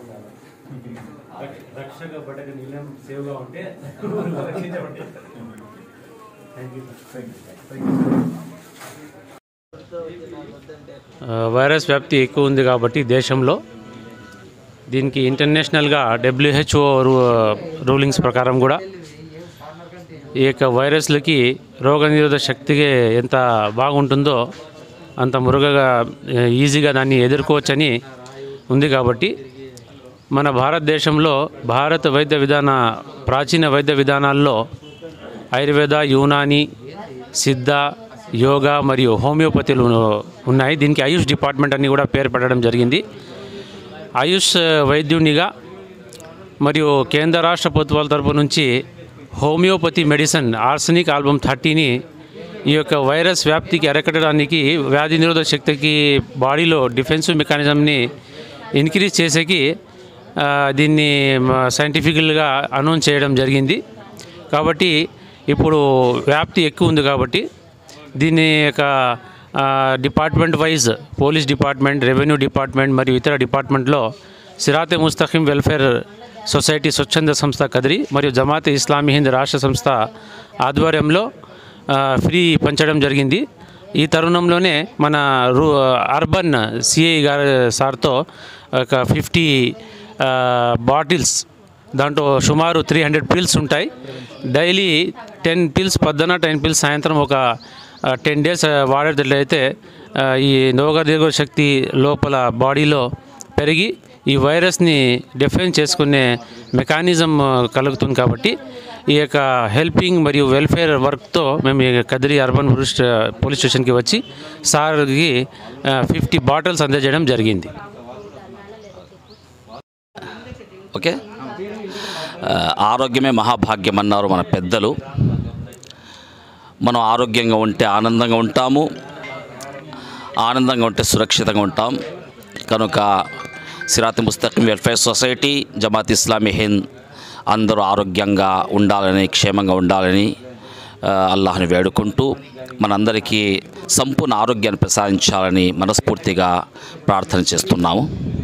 రక్షక బటక నీలం సేవ్గా ఉంటే రక్షించబడతాయి థ్యాంక్ యూ వైరస్ వ్యాప్తి ఎక్కువ ఉంది కాబట్టి దేశంలో దీనికి ఇంటర్నేషనల్గా డబ్ల్యూహెచ్ఓ రూలింగ్స్ ప్రకారం కూడా ఈ యొక్క వైరస్లకి రోగనిరోధక శక్తికి ఎంత బాగుంటుందో అంత మురుగగా ఏ, ఈజీగా దాన్ని ఎదుర్కోవచ్చని ఉంది కాబట్టి మన భారతదేశంలో భారత వైద్య విధాన ప్రాచీన వైద్య విధానాల్లో ఆయుర్వేద యునాని సిద్ధ యోగా మరియు హోమియోపతిలు ఉన్నాయి దీనికి ఆయుష్ డిపార్ట్మెంట్ అని కూడా పేరు పెట్టడం జరిగింది ఆయుష్ వైద్యునిగా మరియు కేంద్ర రాష్ట్ర ప్రభుత్వాల తరపు నుంచి హోమియోపతి మెడిసిన్ ఆర్సనిక్ ఆల్బమ్ థర్టీని ఈ యొక్క వైరస్ వ్యాప్తికి అరికట్టడానికి వ్యాధి నిరోధక శక్తికి బాడీలో డిఫెన్సివ్ మెకానిజంని ఇంక్రీజ్ చేసేకి ఆ, దీన్ని సైంటిఫికల్గా అనౌన్స్ చేయడం జరిగింది కాబట్టి ఇప్పుడు వ్యాప్తి ఎక్కువ ఉంది కాబట్టి దీని యొక్క ఆ, department wise police department revenue department మరియు ఇతర డిపార్ట్మెంట్లో సిరాతే ముస్తఖిం వెల్ఫేర్ సొసైటీ స్వచ్ఛంద సంస్థ కదిరి మరియు జమాతే ఇస్లామీ హింద్ రాష్ట్ర సంస్థ ఆధ్వర్యంలో ఆ, ఫ్రీ పంచడం జరిగింది ఈ తరుణంలోనే మన రూ అర్బన్ సిఐ గారి సార్తో ఒక ఫిఫ్టీ బాటిల్స్ దాంట్లో సుమారు త్రీ హండ్రెడ్ పిల్స్ ఉంటాయి డైలీ టెన్ పిల్స్ పొద్దున టెన్ పిల్స్ సాయంత్రం ఒక టెన్ డేస్ వాడేటట్లయితే ఆ, ఈ రోగనిరోధక శక్తి లోపల బాడీలో పెరిగి ఈ వైరస్ని డిఫెన్స్ చేసుకునే మెకానిజం ఆ, కలుగుతుంది కాబట్టి ఈ యొక్క హెల్పింగ్ మరియు వెల్ఫేర్ వర్క్తో మేము ఈ కదిరి అర్బన్ పోలీస్ స్టే- పోలీస్ స్టేషన్కి వచ్చి సార్కి ఫిఫ్టీ బాటిల్స్ అందజేయడం జరిగింది ఓకే ఆ, ఆరోగ్యమే మహాభాగ్యం అన్నారు మన పెద్దలు మనం ఆరోగ్యంగా ఉంటే ఆనందంగా ఉంటాము ఆనందంగా ఉంటే సురక్షితంగా ఉంటాం కనుక సిరాతి ముస్తకిం వెల్ఫేర్ సొసైటీ జమాత్ ఇస్లామీ హింద్ అందరూ ఆరోగ్యంగా ఉండాలని క్షేమంగా ఉండాలని ఆ, అల్లాహ్ని వేడుకుంటూ మనందరికీ సంపూర్ణ ఆరోగ్యాన్ని ప్రసాదించాలని మనస్ఫూర్తిగా ప్రార్థన చేస్తున్నాము